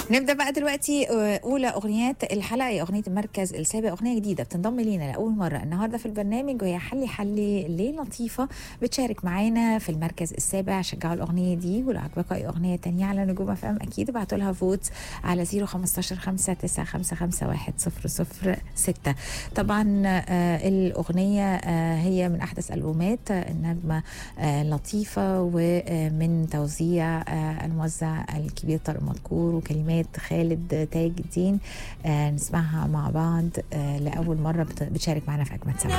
نبدا بقى دلوقتي آه، اولى اغنيات الحلقه هي اغنيه المركز السابع اغنيه جديده بتنضم لينا لاول مره النهارده في البرنامج وهي حلي حلي ليه لطيفه بتشارك معانا في المركز السابع شجعوا الاغنيه دي ولو عجبكم اي اغنيه تانية على نجوم اف ام اكيد ابعتوا لها فوت على 015 5 9 5 5 1 0 0 6 طبعا آه، الاغنيه آه، هي من احدث البومات آه، النجمه آه، لطيفه ومن توزيع آه، الموزع الكبير طارق مدكور وكلمات خالد تاج الدين آه، نسمعها مع بعض آه، لاول مره بت- بتشارك معنا في اجمل سبعه